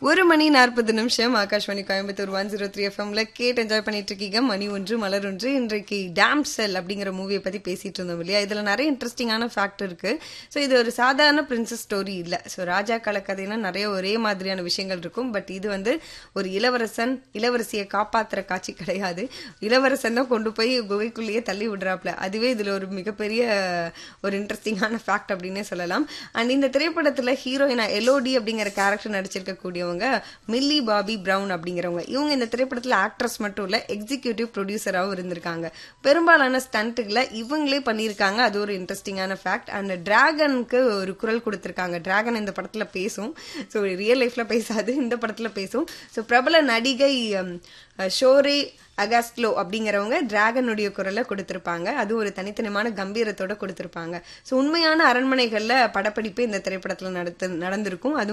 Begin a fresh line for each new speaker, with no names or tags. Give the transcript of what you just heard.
ஒரு மணி நாற்பது நிமிஷம் Akashvani Coimbatore one zero three எஃப்எம்ல கேட்டு என்ஜாய் பண்ணிட்டு இருக்கீங்க மணி ஒன்று மலர் ஒன்று இன்றைக்கு டேம் செல் அப்படிங்கிற மூவியை பத்தி பேசிட்டு இருந்தோம் இல்லையா இதுல நிறைய இன்ட்ரெஸ்டிங்கான ஃபேக்ட் இருக்கு ஸோ இது ஒரு சாதாரண பிரின்சஸ் ஸ்டோரி இல்ல ஸோ ராஜா கால கதைனா நிறைய ஒரே மாதிரியான விஷயங்கள் இருக்கும் பட் இது வந்து ஒரு இளவரசன் இளவரசியை காப்பாத்துற காட்சி கிடையாது இளவரசன் தான் கொண்டு போய் குகைக்குள்ளேயே தள்ளி விடுறாப்ல அதுவே இதுல ஒரு மிகப்பெரிய ஒரு இன்ட்ரெஸ்டிங்கான ஃபேக்ட் அப்படின்னே சொல்லலாம் அண்ட் இந்த திரைப்படத்துல ஹீரோயினா எலோடி அப்படிங்கிற கேரக்டர் நடிச்சிருக்கக்கூடியவங்க மில்லி பாபி பிரவுன் அப்படிங்கிறவங்க இவங்க இந்த திரைப்படத்துல ஆக்ட்ரஸ் மட்டும் இல்ல எக்ஸிகியூட்டிவ் ப்ரொடியூசராகவும் இருந்திருக்காங்க பெரும்பாலான ஸ்டண்ட்டுகளை இவங்களே பண்ணியிருக்காங்க அது ஒரு இன்ட்ரெஸ்டிங்கான ஃபேக்ட் அண்ட் டிராகனுக்கு ஒரு குரல் கொடுத்திருக்காங்க டிராகன் இந்த படத்துல பேசும் ஸோ ரியல் லைஃப்ல பேசாது இந்த படத்துல பேசும் ஸோ பிரபல நடிகை ஹம், ஷோரே அகாஸ்ட்லோ அப்படிங்கிறவங்க டிராகனுடைய குரலை கொடுத்திருப்பாங்க அது ஒரு தனித்தனமான கம்பீரத்தோட கொடுத்திருப்பாங்க ஸோ உண்மையான அரண்மனைகள்ல படப்பிடிப்பு இந்த திரைப்படத்துல நடத்து நடந்திருக்கும் அதுவும்